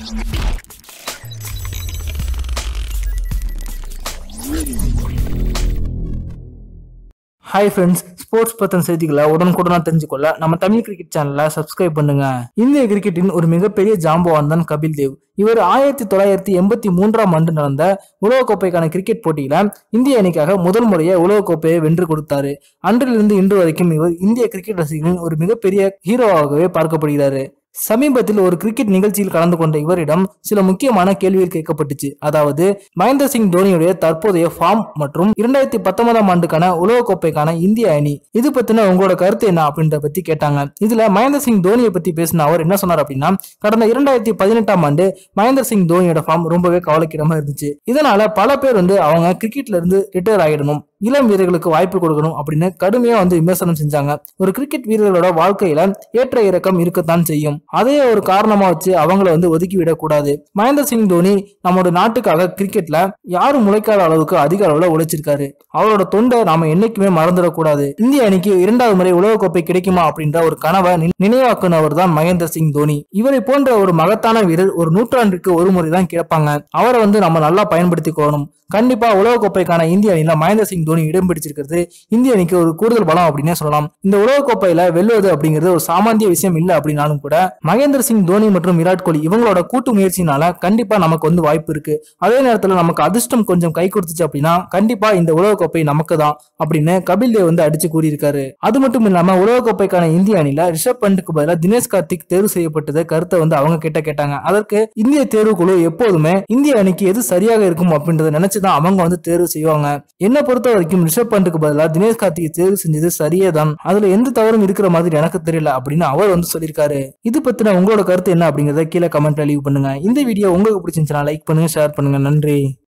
hi friends sports பத்தின செய்திகளை உடனுக்குடனா தெரிஞ்சுக்கொள்ள நம்ம தமிழ் கிரிக்கெட் சேனலை சப்ஸ்கிரைப் பண்ணுங்க இந்திய கிரிக்கெட்டின் ஒரு மிகப்பெரிய ஜாம்பவான் தான் கபில் தேவ் இவர் ஆயிரத்தி தொள்ளாயிரத்தி எண்பத்தி மூன்றாம் ஆண்டு நடந்த உலகக்கோப்பைக்கான கிரிக்கெட் போட்டியில இந்திய அணிக்காக முதல் முறையே உலகக்கோப்பையை வென்று கொடுத்தாரு அன்றிலிருந்து இன்று வரைக்கும் இவர் இந்திய கிரிக்கெட் ரசிகர்களின் ஒரு மிகப்பெரிய ஹீரோவாகவே பார்க்கப்படுகிறாரு சமீபத்தில் ஒரு கிரிக்கெட் நிகழ்ச்சியில் கலந்து கொண்ட இவரிடம் சில முக்கியமான கேள்விகள் கேட்கப்பட்டுச்சு அதாவது மகேந்திர சிங் தோனியுடைய தற்போதைய ஃபார்ம் மற்றும் இரண்டாயிரத்தி பத்தொன்பதாம் ஆண்டுக்கான உலகக்கோப்பைக்கான இந்திய அணி இது பத்தின உங்களோட கருத்து என்ன அப்படின்றத பத்தி கேட்டாங்க இதுல மகேந்திர சிங் தோனியை பத்தி பேசின அவர் என்ன சொன்னார் அப்படின்னா கடந்த இரண்டாயிரத்தி பதினெட்டாம் ஆண்டு மகேந்திர சிங் தோனியோட ஃபார்ம் ரொம்பவே கவலைக்கிடமா இருந்துச்சு இதனால பல பேர் வந்து அவங்க கிரிக்கெட்ல இருந்து ரிட்டையர் ஆகிடணும் இளம் வீரர்களுக்கு வாய்ப்பு கொடுக்கணும் அப்படின்னு கடுமையா வந்து விமர்சனம் செஞ்சாங்க ஒரு கிரிக்கெட் வீரர்களோட வாழ்க்கையில ஏற்ற இறக்கம் இருக்கத்தான் செய்யும் அதையே ஒரு காரணமா வச்சு அவங்கள வந்து ஒதுக்கி விடக்கூடாது மகேந்திர சிங் தோனி நம்மளோட நாட்டுக்காக கிரிக்கெட்ல யாரும் முளைக்காத அளவுக்கு அதிக அளவுல உழைச்சிருக்காரு அவரோட தொண்டை நாம என்னைக்குமே மறந்துடக்கூடாது இந்திய அணிக்கு இரண்டாவது முறை உலகக்கோப்பை கிடைக்குமா அப்படின்ற ஒரு கனவை நினை- நினைவாக்குனவர் தான் மகேந்திர சிங் தோனி இவரை போன்ற ஒரு மகத்தான வீரர் ஒரு நூற்றாண்டுக்கு ஒரு முறை தான் கிடப்பாங்க அவரை வந்து நம்ம நல்லா பயன்படுத்திக்கணும் கண்டிப்பா உலகக்கோப்பைக்கான இந்திய அணியில மகேந்திர சிங் தோனி இடம் பிடிச்சிருக்கிறது இந்திய அணிக்கு ஒரு கூடுதல் பலம் அப்படின்னே சொல்லலாம் இந்த உலகக்கோப்பையில வெல்வது அப்படிங்கிறது ஒரு சாமானிய விஷயம் இல்ல அப்படின்னாலும் கூட மகேந்திர சிங் தோனி மற்றும் விராட் கோலி இவங்களோட கூட்டு முயற்சினால கண்டிப்பா நமக்கு வந்து வாய்ப்பு இருக்கு அதே நேரத்துல நமக்கு அதிர்ஷ்டம் கொஞ்சம் கை கொடுத்துச்சு அப்படின்னா கண்டிப்பா இந்த உலகக்கோப்பை நமக்கு தான் அப்படின்னு கபில் தேவ் வந்து அடிச்சு கூறியிருக்காரு அது மட்டும் இல்லாம உலகக்கோப்பைக்கான இந்திய அணியில ரிஷப் பண்ட்டுக்கு பதிலாக தினேஷ் கார்த்திக் தேர்வு செய்யப்பட்டது கருத்தை வந்து அவங்க கிட்ட கேட்டாங்க அதற்கு இந்திய தேர்வுக்குழு எப்போதுமே இந்திய அணிக்கு எது சரியாக இருக்கும் அப்படின்றத நினைச்சுதான் அவங்க வந்து தேர்வு செய்வாங்க என்ன பொறுத்த வரைக்கும் ரிஷப் பண்ட்டுக்கு பதிலாக தினேஷ் கார்த்திக் தேர்வு செஞ்சது சரியே தான் அதுல எந்த தவறும் இருக்கிற மாதிரி எனக்கு தெரியல அப்படின்னு அவர் வந்து சொல்லியிருக்காரு இது பத்தின உங்களோட கருத்து என்ன அப்படிங்கறத கீழே கமெண்ட்ல லீவ் பண்ணுங்க இந்த வீடியோ உங்களுக்கு பிடிச்சிருந்துச்சுன்னா லைக் பண்ணுங்க ஷேர் பண்ணுங்க நன்றி